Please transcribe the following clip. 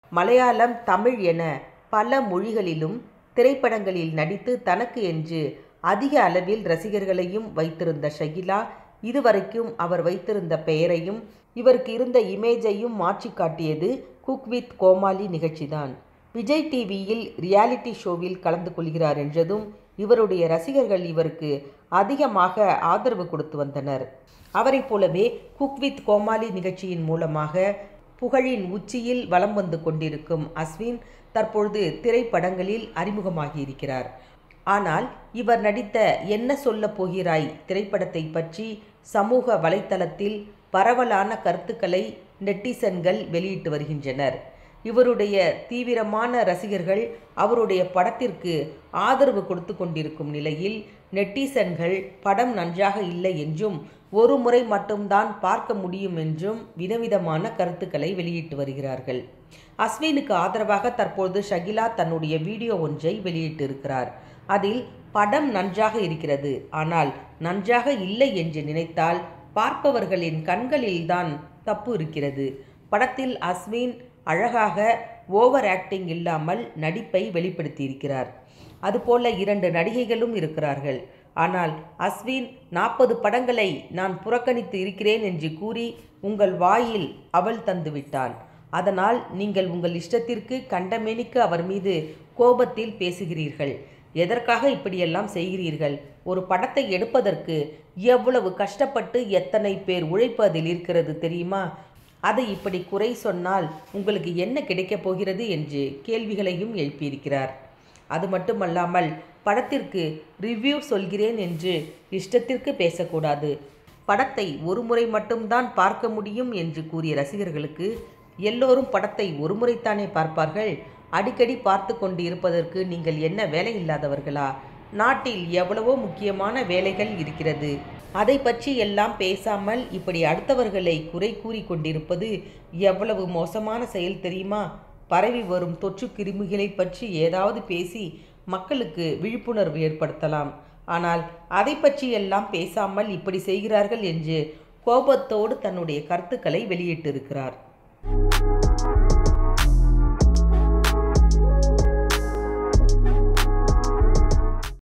மலையாளம் தமிழ் என பல மொழிகளிலும் திரைப்படங்களில் நடித்து தனக்கு என்று அதிக அளவில் ரசிகர்களையும் வைத்திருந்த ஷகிலா இதுவரைக்கும் அவர் வைத்திருந்த பெயரையும் இவருக்கு இருந்த இமேஜையும் மாற்றி காட்டியது குக் வித் கோமாளி நிகழ்ச்சிதான் விஜய் டிவியில் ரியாலிட்டி ஷோவில் கலந்து கொள்கிறார் என்றதும் இவருடைய ரசிகர்கள் இவருக்கு அதிகமாக ஆதரவு கொடுத்து வந்தனர் அவரைப் போலவே குக் வித் கோமாளி நிகழ்ச்சியின் மூலமாக புகழின் உச்சியில் வலம் வந்து கொண்டிருக்கும் அஸ்வின் தற்பொழுது திரைப்படங்களில் அறிமுகமாகி இருக்கிறார் ஆனால் இவர் நடித்த என்ன சொல்ல போகிறாய் திரைப்படத்தை பற்றி சமூக வலைத்தளத்தில் பரவலான கருத்துக்களை நெட்டிசன்கள் வெளியிட்டு வருகின்றனர் இவருடைய தீவிரமான ரசிகர்கள் அவருடைய படத்திற்கு ஆதரவு கொடுத்து கொண்டிருக்கும் நிலையில் நெட்டிசன்கள் படம் நன்றாக இல்லை என்றும் ஒரு முறை மட்டும்தான் பார்க்க முடியும் என்றும் விதவிதமான கருத்துக்களை வெளியிட்டு வருகிறார்கள் அஸ்வினுக்கு ஆதரவாக தற்பொழுது ஷகிலா தன்னுடைய வீடியோ ஒன்றை வெளியிட்டிருக்கிறார் அதில் படம் நன்றாக இருக்கிறது ஆனால் நன்றாக இல்லை என்று நினைத்தால் பார்ப்பவர்களின் கண்களில்தான் தப்பு இருக்கிறது படத்தில் அஸ்வின் அழகாக ஓவர் ஆக்டிங் இல்லாமல் நடிப்பை வெளிப்படுத்தியிருக்கிறார் அதுபோல இரண்டு நடிகைகளும் இருக்கிறார்கள் ஆனால் அஸ்வின் நாற்பது படங்களை நான் புறக்கணித்து இருக்கிறேன் என்று கூறி உங்கள் வாயில் அவள் தந்துவிட்டான் அதனால் நீங்கள் உங்கள் இஷ்டத்திற்கு கண்டமேனிக்கு அவர் மீது கோபத்தில் பேசுகிறீர்கள் எதற்காக இப்படியெல்லாம் செய்கிறீர்கள் ஒரு படத்தை எடுப்பதற்கு எவ்வளவு கஷ்டப்பட்டு எத்தனை பேர் உழைப்பு அதில் இருக்கிறது தெரியுமா அதை இப்படி குறை சொன்னால் உங்களுக்கு என்ன கிடைக்கப் போகிறது என்று கேள்விகளையும் எழுப்பியிருக்கிறார் அது மட்டுமல்லாமல் படத்திற்கு ரிவ்யூ சொல்கிறேன் என்று இஷ்டத்திற்கு பேசக்கூடாது படத்தை ஒரு முறை மட்டும்தான் பார்க்க முடியும் என்று கூறிய ரசிகர்களுக்கு எல்லோரும் படத்தை ஒரு முறைத்தானே பார்ப்பார்கள் அடிக்கடி பார்த்து கொண்டு இருப்பதற்கு நீங்கள் என்ன வேலை இல்லாதவர்களா நாட்டில் எவ்வளவோ முக்கியமான வேலைகள் இருக்கிறது அதை பற்றி எல்லாம் பேசாமல் இப்படி அடுத்தவர்களை குறை கூறி கொண்டிருப்பது எவ்வளவு மோசமான செயல் தெரியுமா பரவி வரும் தொற்று கிருமிகளை பற்றி ஏதாவது பேசி மக்களுக்கு விழிப்புணர்வு ஏற்படுத்தலாம் ஆனால் அதை பற்றி எல்லாம் பேசாமல் இப்படி செய்கிறார்கள் என்று கோபத்தோடு தன்னுடைய கருத்துக்களை வெளியிட்டிருக்கிறார்